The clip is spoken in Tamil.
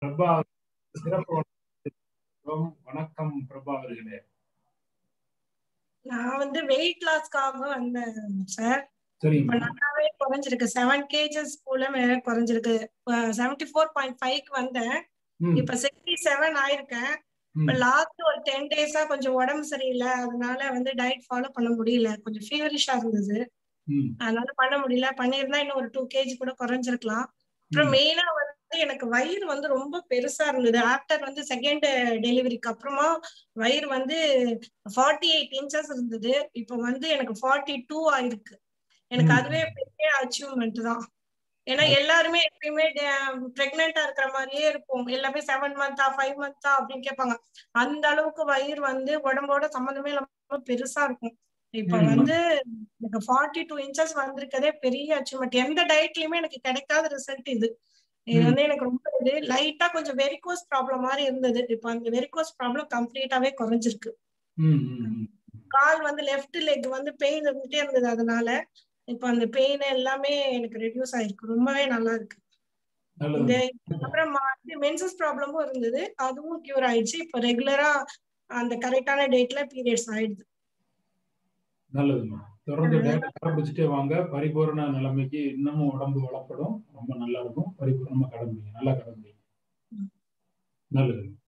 பிரபா சிறப்பு வணக்கம். வணக்கம் பிரபா அவர்களே நான் வந்து வெயிட் லாஸ்க்காக வந்தேன் சார் இப்ப சரிங்க நல்லாவே குறைஞ்சிருக்கு செவன் கேஜஸ் போல மேல குறைஞ்சிருக்கு செவன்டி ஃபோர் பாயிண்ட் ஃபைவ்க்கு வந்தேன் ம், இப்ப சிக்ஸ்டி செவன் ஆயிருக்கேன் ம், இப்ப லாஸ்ட் ஒரு டென் டேஸா கொஞ்சம் உடம்பு சரியில்லை அதனால வந்து டயட் ஃபாலோ பண்ண முடியல கொஞ்சம் ஃபீவரிஷா இருந்தது ம், அதனால பண்ண முடியல பண்ணியிருந்தா இன்னும் ஒரு டூ கேஜி கூட குறைஞ்சிருக்கலாம் அப்புறம் ம். மெயினா வந்து எனக்கு வயிறு வந்து ரொம்ப பெருசா இருந்தது ஆஃப்டர் வந்து செகண்ட் டெலிவரிக்கு அப்புறமா வயிறு வந்து ஃபார்ட்டி எயிட் இன்ச்சஸ் இருந்தது இப்போ வந்து எனக்கு ஃபார்ட்டி டூ ஆயிருக்கு எனக்கு ம். அதுவே பெரிய அச்சீவ்மெண்ட் தான் ஏன்னா எல்லாருமே எப்பயுமே பிரெக்னெண்டா இருக்கிற மாதிரியே இருக்கும் எல்லாமே செவன் மந்த்தா ஃபைவ் மந்த்தா அப்படின்னு கேட்பாங்க அந்த அளவுக்கு வயிறு வந்து உடம்போட சம்மந்தமே இல்லாம பெருசா இருக்கும் இப்ப ம். வந்து எனக்கு ஃபார்ட்டி டூ இன்ச்சஸ் வந்திருக்கதே பெரிய அச்சீவ்மெண்ட் எந்த டயட்லயுமே எனக்கு கிடைக்காத ரிசல்ட் இது இது ம். வந்து எனக்கு ரொம்ப இது லைட்டா கொஞ்சம் வெரிகோஸ் ப்ராப்ளம் மாதிரி இருந்தது இப்ப அந்த வெரிகோஸ் ப்ராப்ளம் கம்ப்ளீட்டாவே குறைஞ்சிருக்கு ம், ம், ம். கால் வந்து லெஃப்ட் லெக் வந்து பெயின் இருந்துட்டே இருந்தது அதனால இப்ப அந்த பெயின் எல்லாமே எனக்கு ரெடியூஸ் ஆயிருக்கு ரொம்பவே நல்லா இருக்கு இந்த நல்லது அப்புறம் மென்சஸ் ப்ராப்ளமும் இருந்தது அதுவும் கியூர் ஆயிடுச்சு இப்ப ரெகுலரா அந்த கரெக்டான டேட்ல பீரியட்ஸ் ஆயிடுது நல்லதுமா தொடர்ந்து டேட்டா கடைபிடிச்சிட்டே வாங்க பரிபூரண நிலைமைக்கு இன்னமும் உடம்பு வளப்படும் ரொம்ப நல்லா இருக்கும் பரிபூர்ணமா கடைபிடிங்க நல்லா கடைபிடிங்க நல்லது